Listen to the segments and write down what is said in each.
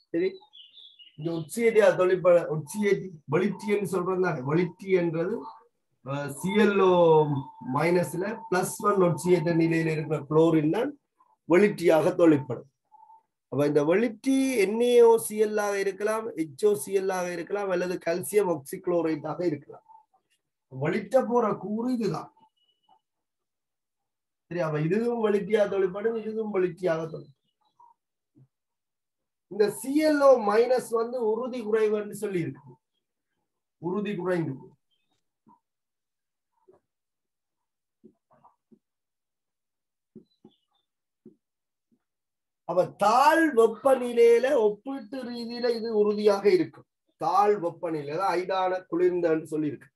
சரி இந்த உச்சியேட்டியா தொழிற்பட உச்சியேட்டி வெளிட்டின்னு சொல்றது தானே வெளிட்டி என்றது சிஎல்ஓ மைனஸ்ல பிளஸ் ஒன் ஒட்சியேற்ற நிலையில இருக்கிற குளோரின் தான் வெளிட்டியாக தொழிற்படும் அப்ப இந்த வெளிட்டி NaOCl ஆக இருக்கலாம் HOCl ஆக இருக்கலாம் அல்லது கால்சியம் ஆக்சிக்ளோரைட்டாக இருக்கலாம் வெளிட்ட போற கூறு இதுதான் சரி அப்ப இதுவும் வெளிட்டியாக தொழிற்படும் இதுவும் வெளிட்டியாக தொழிற்படும் இந்த சிஎல்ஓ மைனஸ் வந்து உறுதி குறைவுன்னு சொல்லி இருக்கு உறுதி குறைந்தது அப்ப தாழ் வெப்பநிலையில ஒப்பீட்டு ரீதியில இது உறுதியாக இருக்கும் தாழ் வெப்பநிலையில ஐடான குளிர்ந்தன்னு சொல்லி இருக்கு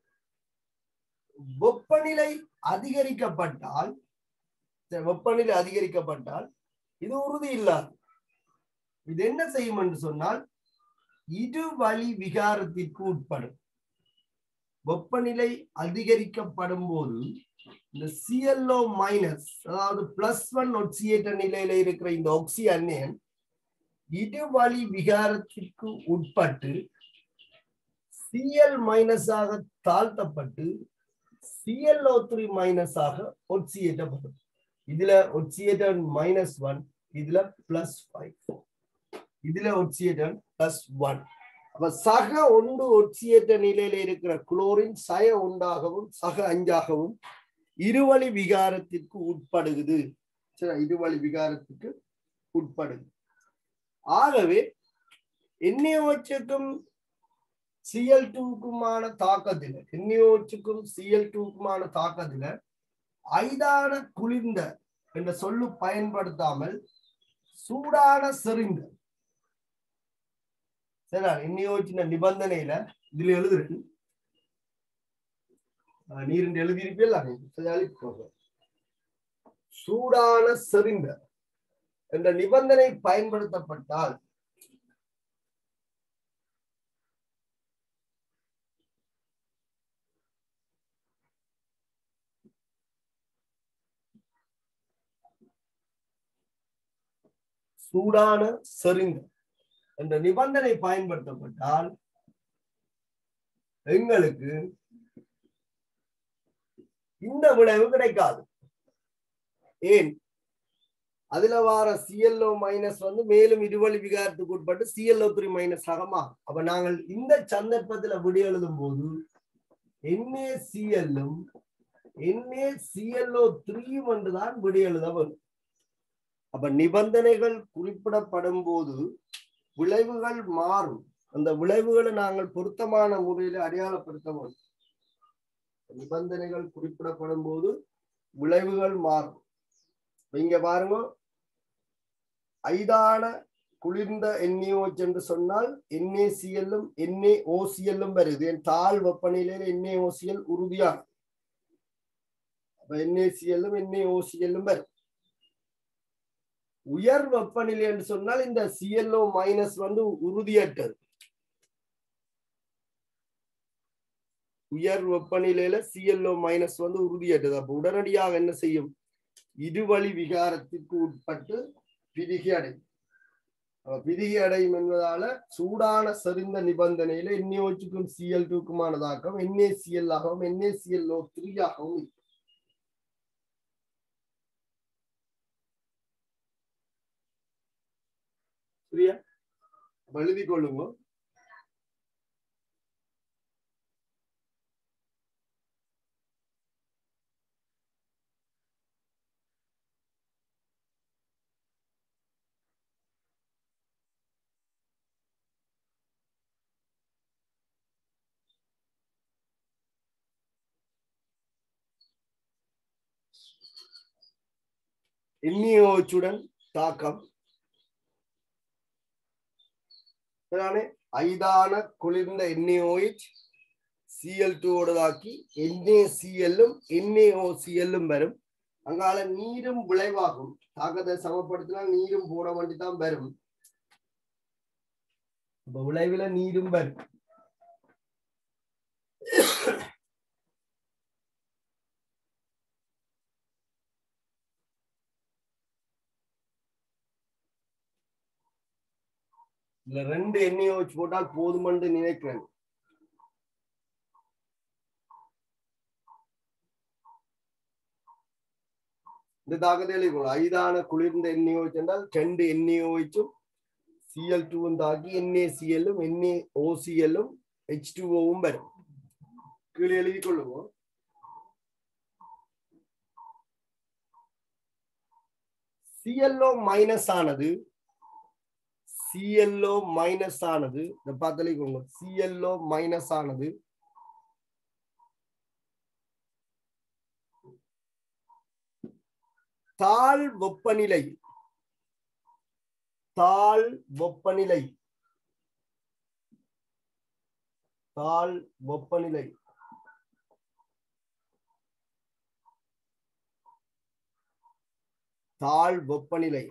வெப்பநிலை அதிகரிக்கப்பட்டால் சரி, வெப்பநிலை அதிகரிக்கப்பட்டால் இது உறுதி இல்லாது இது என்ன செய்யும் என்று சொன்னால் இரு வழி விகாரத்திற்கு உட்படும் வெப்பநிலை அதிகரிக்கப்படும் போது இந்த சிஎல்ஓ மைனஸ் அதாவது பிளஸ் ஒன் ஒட்சியேற்ற நிலையில இருக்கிற இந்த ஒக்சி அந்நியன் இரு வழி விகாரத்திற்கு உட்பட்டு சிஎல் மைனஸாக தாழ்த்தப்பட்டு சிஎல்ஓ த்ரீ மைனஸாக ஒட்சியேற்றப்படும் இதுல ஒட்சியேட்டர் மைனஸ் ஒன் இதுல பிளஸ் ஃபைவ் இதுல ஒட்சியேட்டர் பிளஸ் ஒன் அப்ப சக ஒன்று ஒட்சியேற்ற நிலையில இருக்கிற குளோரின் சய ஒன்றாகவும் சக அஞ்சாகவும் இருவழி விகாரத்திற்கு உட்படுகுது சரி இருவழி விகாரத்துக்கு உட்படுது ஆகவே என்ஏஓச்சுக்கும் சிஎல் டூக்குமான தாக்கத்துல என்ஏஓச்சுக்கும் சிஎல் டூக்குமான தாக்கத்துல ஐதான குளிர்ந்த என்ற சொல்லு பயன்படுத்தாமல் சூடான செறிந்த சரிடா என்ஏஓச்சின நிபந்தனையில இதுல எழுதுறேன் அஹ் நீர் எழுதியிருப்பீர்கள் சூடான செறிந்த என்ற நிபந்தனை பயன்படுத்தப்பட்டால் சூடான செறிந்த என்ற நிபந்தனை பயன்படுத்தப்பட்டால் எங்களுக்கு இந்த விளைவு கிடைக்காது ஏன் அதுல வார சிஎல்ஓ மைனஸ் வந்து மேலும் இருவழி விகாரத்துக்கு உட்பட்டு சிஎல்ஓ த்ரீ மைனஸ் ஆகமா அப்ப நாங்கள் இந்த சந்தர்ப்பத்துல விடி எழுதும் போது என்ஏசிஎல்லும் என்ஏசிஎல்ஓ த்ரீ என்றுதான் விடி எழுத வரும் அப்ப நிபந்தனைகள் குறிப்பிடப்படும் போது விளைவுகள் மாறும் அந்த விளைவுகளை நாங்கள் பொருத்தமான முறையில அடையாளப்படுத்த வேண்டும் நிபந்தனைகள் குறிப்பிடப்படும் போது விளைவுகள் மாறும் இப்ப இங்க பாருங்க ஐதான குளிர்ந்த என்ஏஓச் என்று சொன்னால் என்ஏசிஎல்லும் என்ஏஓசிஎல்லும் வருது என் தாழ் வெப்பநிலையில என்ஏஓசிஎல் உறுதியாகும் அப்ப என்ஏசிஎல்லும் என்ஏஓசிஎல்லும் வரும் உயர் வெப்பநிலை என்று சொன்னால் இந்த சிஎல்ஓ மைனஸ் வந்து உறுதியற்றது உயர் வெப்பநிலையில சிஎல்ஓ மைனஸ் வந்து உறுதியற்றது அப்ப உடனடியாக என்ன செய்யும் இருவழி விகாரத்திற்கு உட்பட்டு பிரிகி அடையும் அப்ப பிரிகி அடையும் என்பதால சூடான செறிந்த நிபந்தனையில என்ஏஓச்சுக்கும் சிஎல் டூக்குமான தாக்கம் என்ஏசிஎல் ஆகவும் என்ஏசிஎல்ஓ த்ரீ ஆகவும் இருக்கும். சரியா அப்ப எழுதி கொள்ளுங்க எண்ணியோச்சுடன் தாக்கம் சரிதானே? ஐதான குளிர்ந்த என்ஏஓஹெச் சிஎல் டூவோடதாக்கி என்ஏசிஎல்லும் என்ஏஓசிஎல்லும் வரும் அங்கால நீரும் விளைவாகும் தாக்கத்தை சமப்படுத்தினால் நீரும் போட வேண்டிதான் வரும் அப்ப விளைவுல நீரும் வரும் இதுல ரெண்டு எண்ணெயை வச்சு போட்டால் போதுமென்று நினைக்கிறேன் இந்த தாக்கத்தில் இருக்கும் ஐதான குளிர்ந்த எண்ணெயை வச்சென்றால் ரெண்டு எண்ணெயை வச்சும் சிஎல் டூவும் தாக்கி என்ஏசிஎல்லும் என்ஏ ஓசிஎல்லும் ஹெச் டூஓவும் வரும் கீழே எழுதி கொள்ளுவோம் சிஎல்ஓ மைனஸ் ஆனது சிஎல்ஓ மைனஸ் ஆனது இந்த பார்த்தலிக்கோங்க சிஎல்ஓ மைனஸ் ஆனது தாழ் வெப்பநிலை தாழ் வெப்பநிலை தாழ் வெப்பநிலை தாழ் வெப்பநிலை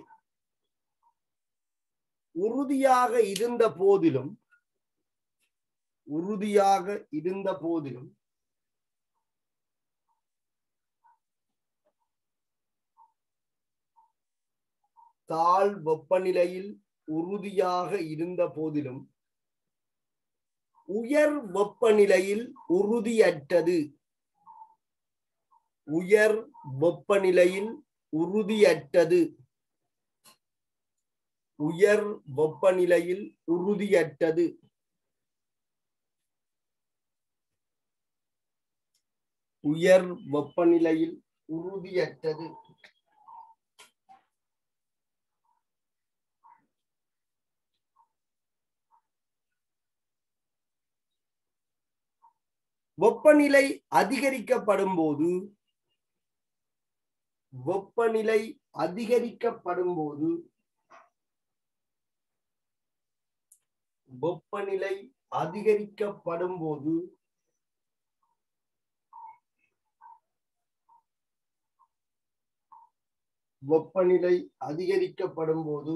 உறுதியாக இருந்த போதிலும் உறுதியாக இருந்த போதிலும் தாழ் வெப்பநிலையில் உறுதியாக இருந்த போதிலும் உயர் வெப்பநிலையில் உறுதியற்றது உயர் வெப்பநிலையில் உறுதியற்றது உயர் வெப்பநிலையில் உறுதியற்றது உயர் வெப்பநிலையில் உறுதியற்றது வெப்பநிலை அதிகரிக்கப்படும் போது வெப்பநிலை அதிகரிக்கப்படும் போது வெப்பநிலை அதிகரிக்கப்படும் போது வெப்பநிலை அதிகரிக்கப்படும் போது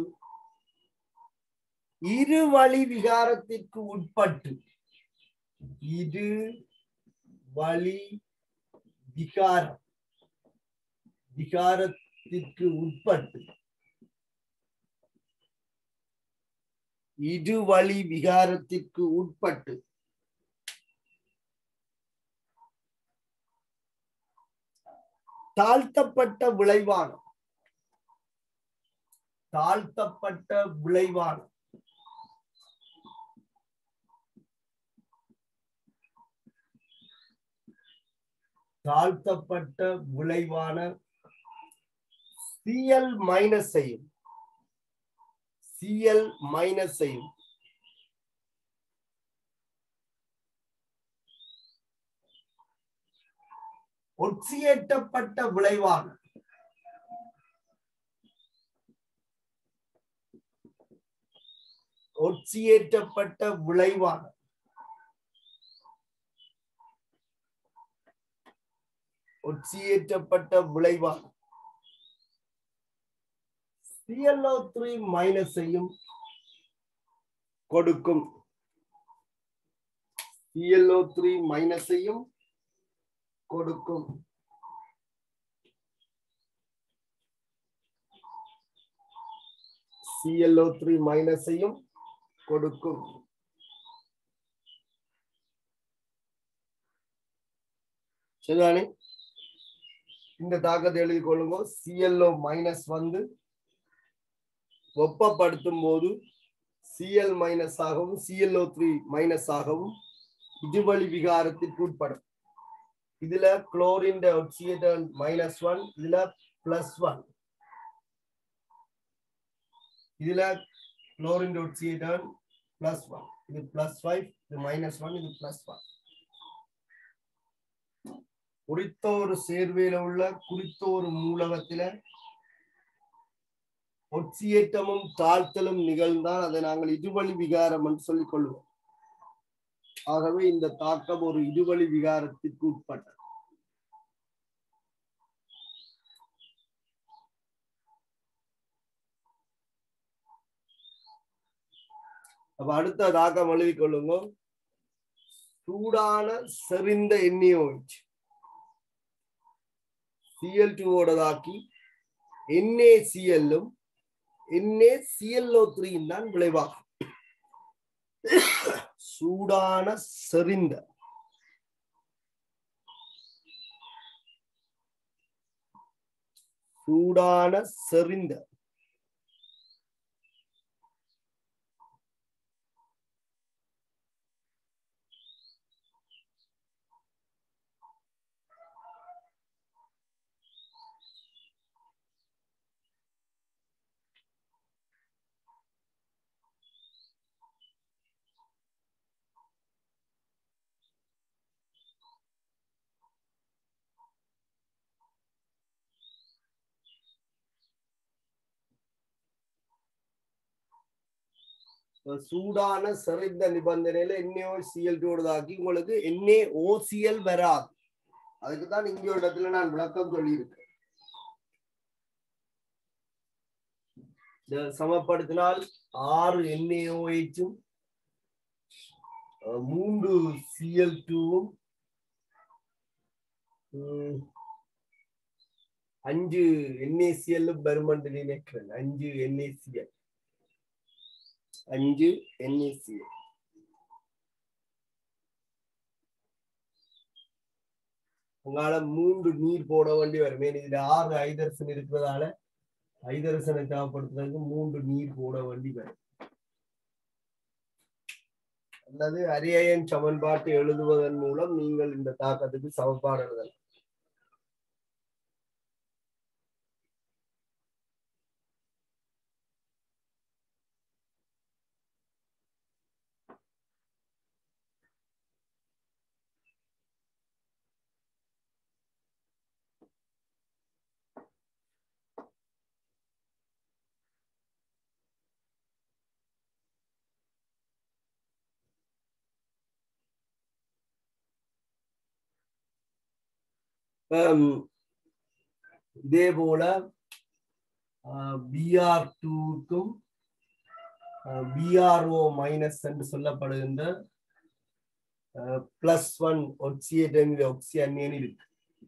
இரு வழி விகாரத்திற்கு உட்பட்டு இரு வழி விகாரம் விகாரத்திற்கு உட்பட்டு இரு வழி விகாரத்திற்கு உட்பட்டு தாழ்த்தப்பட்ட விளைவான தாழ்த்தப்பட்ட விளைவான தாழ்த்தப்பட்ட விளைவான சிஎல் மைனஸையும் சிஎல் மைனஸையும் ஒட்சியேற்றப்பட்ட விளைவான ஒட்சியேற்றப்பட்ட விளைவான ஒட்சியேற்றப்பட்ட விளைவான சிஎல்ஓ த்ரீ மைனஸையும் கொடுக்கும் சிஎல்ஓ த்ரீ மைனஸையும் கொடுக்கும் சிஎல்ஓ த்ரீ மைனஸையும் கொடுக்கும் சரிதானே இந்த தாக்கத்தை எழுதி கொள்ளுங்க சிஎல்ஓ மைனஸ் வந்து வெப்பப்படுத்தும் போது சிஎல் மைனஸ் ஆகவும் சிஎல்ஓ த்ரீ மைனஸ் ஆகவும் இடுவழி விகாரத்திற்கு உட்படும் இதுல குளோரின் ஒட்சியேட்டர் மைனஸ் ஒன் இதுல பிளஸ் ஒன் இதுல குளோரின் ஒட்சியேட்டர் பிளஸ் ஒன் இது பிளஸ் ஃபைவ் இது மைனஸ் ஒன் இது பிளஸ் ஒன் குறித்த ஒரு சேர்வையில உள்ள குறித்த ஒரு மூலகத்தில ஒட்சியேற்றமும் தாழ்த்தலும் நிகழ்ந்தால் அதை நாங்கள் இடுவழி விகாரம் என்று சொல்லிக் கொள்வோம் ஆகவே இந்த தாக்கம் ஒரு இடுவழி விகாரத்திற்கு உட்பட்டது அப்ப அடுத்த தாக்கம் எழுதி கொள்ளுங்க சூடான செறிந்த எண்ணெயோச் சிஎல் டூவோடதாக்கி என்ஏசிஎல்லும் என்ஏசிஎல்ஓ த்ரீயும் தான் விளைவாகும் சூடான செறிந்த சூடான செறிந்த சூடான செறிந்த நிபந்தனையில NaOCl டூடாக்கி உங்களுக்கு NaOCl வராது அதுக்கு தான் இங்க ஒரு இடத்துல நான் விளக்கம் சொல்லியிருக்கேன் இந்த சமப்படுத்தினால் ஆறு NaOH-உம் அஹ், மூன்று சிஎல் டூவும் அஞ்சு NaCl பெருமண்டு நினைக்கிறேன் அஞ்சு NaCl அஞ்சு NaCl உங்களால மூன்று நீர் போட வேண்டி வரும் ஏன் இதுல ஆறு ஐதரசன் இருக்கிறதால ஐதரசனை தேவைப்படுத்துறதுக்கு மூன்று நீர் போட வேண்டி வரும் அல்லது அரியன் சமன்பாட்டை எழுதுவதன் மூலம் நீங்கள் இந்த தாக்கத்துக்கு சமன்பாடு எழுதலாம் ஹம், இதே போல பிஆர் டூக்கும் பிஆர்ஓ மைனஸ் என்று சொல்லப்படுகின்ற பிளஸ் ஒன் ஒக்சியேட் ஒக்சி அந்நியன் இருக்கு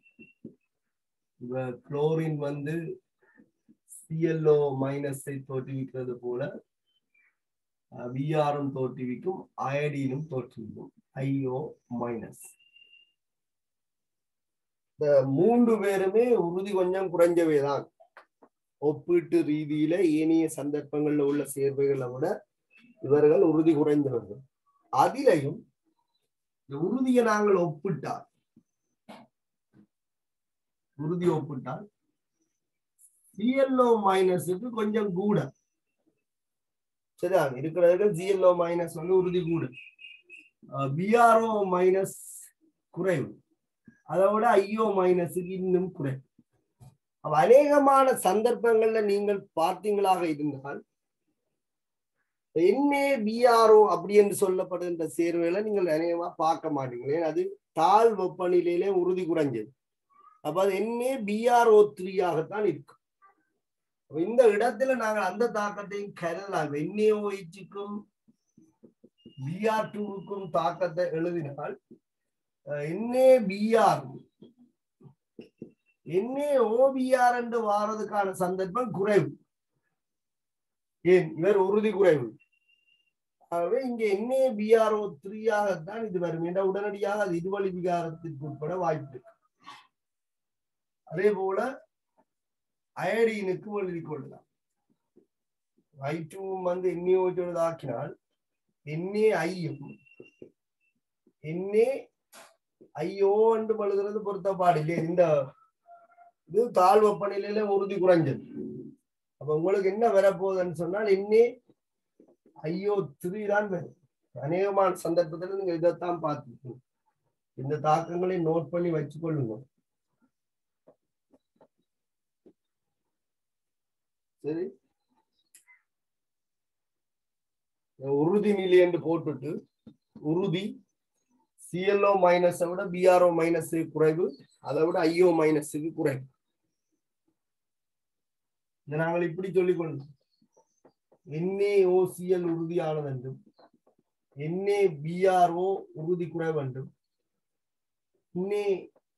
குளோரின் வந்து சிஎல்ஓ மைனஸை தோற்றுவிக்கிறது போல விஆரும் தோற்றுவிக்கும் அயடினும் தோற்றுவிக்கும் ஐஓ மைனஸ் இந்த மூன்று பேருமே உறுதி கொஞ்சம் குறைஞ்சவே தான் ஒப்பீட்டு ரீதியில ஏனைய சந்தர்ப்பங்கள்ல உள்ள சேர்வைகளை விட இவர்கள் உறுதி குறைந்தவர்கள் அதிலையும் இந்த உறுதியை நாங்கள் ஒப்பிட்டால் உறுதி ஒப்பிட்டால் சிஎல்ஓ மைனஸுக்கு கொஞ்சம் கூட சரிதான் இருக்கிறதுக்கு ஜிஎல்ஓ மைனஸ் வந்து உறுதி கூட பிஆர்ஓ மைனஸ் குறைவு அதை விட ஐஓ மைனஸுக்கு இன்னும் குறைவு அப்ப அநேகமான சந்தர்ப்பங்கள்ல நீங்கள் பார்த்தீங்களாக இருந்தால் என்ஏ பிஆர்ஓ அப்படி என்று சொல்லப்படுகின்ற சேர்வைகளை நீங்கள் அநேகமா பார்க்க மாட்டீங்க ஏன்னா அது தாழ் வெப்பநிலையிலே உறுதி குறைஞ்சது அப்ப அது என்ஏ பிஆர்ஓ த்ரீயாகத்தான் இருக்கும் அப்ப இந்த இடத்துல நாங்கள் அந்த தாக்கத்தையும் கருதலாம் என்ஏஓஹுக்கும் பிஆர் டூவுக்கும் தாக்கத்தை எழுதினால் என்ஏ பிஆர் என்ஏ ஓபிஆர் என்று வாரதுக்கான சந்தர்ப்பம் குறைவு ஏன் இவர் உறுதி குறைவு ஆகவே இங்க என்ஏ பிஆர்ஓ த்ரீயாகத்தான் இது வரும் என்ற உடனடியாக அது இருவழி விகாரத்திற்கு உட்பட வாய்ப்பு இருக்கு அதே போல அயடீனுக்கும் எழுதி கொள்ளலாம் ஐ டூவும் வந்து என்ஏஓச்சோடு ஆக்கினால் என்ஏ ஐயும் என்ஏ ஐயோ என்று எழுதுறது பொருத்தப்பாடு இல்லையா இந்த இது தாழ் வெப்பநிலையில உறுதி குறைஞ்சது அப்ப உங்களுக்கு என்ன வரப்போகுதுன்னு சொன்னால் இன்னே ஐயோ த்ரீ தான் வரும் அநேகமான சந்தர்ப்பத்துல நீங்க இதைத்தான் பார்த்துக்கணும் இந்த தாக்கங்களை நோட் பண்ணி வச்சுக்கொள்ளுங்க சரி உறுதி நிலை என்று போட்டுட்டு உறுதி சிஎல்ஓ மைனஸை விட பிஆர்ஓ மைனஸ் குறைவு அதை விட ஐஓ மைனஸுக்கு குறைவு இதை நாங்கள் இப்படி சொல்லிக் கொள்ளலாம் என்ஏஓசிஎல் உறுதியானது என்றும் என்ஏ பிஆர்ஓ உறுதி குறைவு என்றும் இன்னே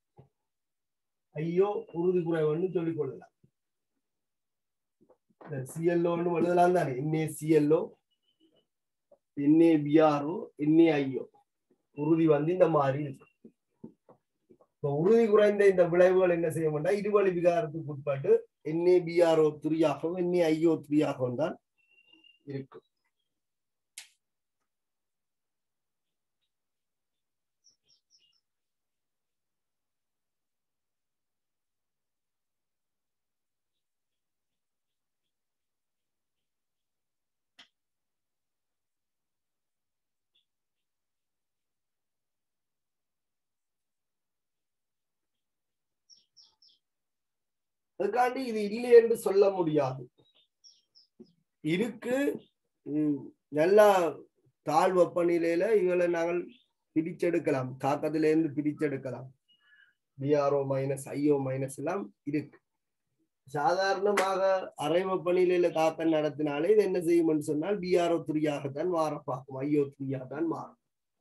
ஐயோ உறுதி குறைவு என்று சொல்லிக் கொள்ளலாம் சிஎல்ஓன்னு எழுதலாம் தானே என்ஏ சிஎல்ஓ என்ஏபிஆர்ஓ என்ஏஐஓ உறுதி வந்து இந்த மாதிரி இருக்கு இப்போ உறுதி குறைந்த இந்த விளைவுகள் என்ன செய்ய மாட்டா இருவழி விகாரத்துக்கு உட்பட்டு என்ஏபிஆர்ஓ த்ரீயாகவும் என்ஏஐஓ த்ரீயாகவும் தான் இருக்கு அதுக்காண்டி இது இல்லை என்று சொல்ல முடியாது இருக்கு ம், நல்லா தாழ் வெப்பநிலையில இவளை நாங்கள் பிரிச்செடுக்கலாம் தாக்கத்துல இருந்து பிரிச்செடுக்கலாம் பிஆர்ஓ மைனஸ் ஐஓ மைனஸ் எல்லாம் இருக்கு சாதாரணமாக அரை வெப்பநிலையில தாக்கம் நடத்தினாலே இது என்ன செய்யும்னு சொன்னால் பிஆர்ஓ த்ரீயாகத்தான் மாற பார்க்கும் ஐஓ த்ரீயாக தான் மாறும்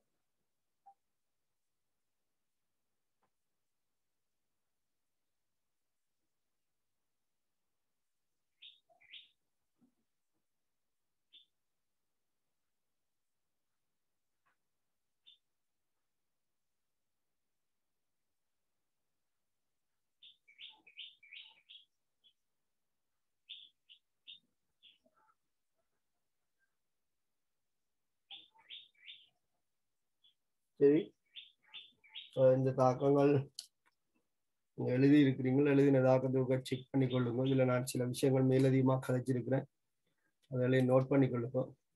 சரி அஹ் இந்த தாக்கங்கள் நீங்க எழுதி இருக்கிறீங்களா எழுதின தாக்கத்தை செக் பண்ணி கொள்ளுங்க இதுல நான் சில விஷயங்கள் மேலதிகமாக கதைச்சிருக்கிறேன் அதெல்லாம் நோட் பண்ணி கொள்ளுங்க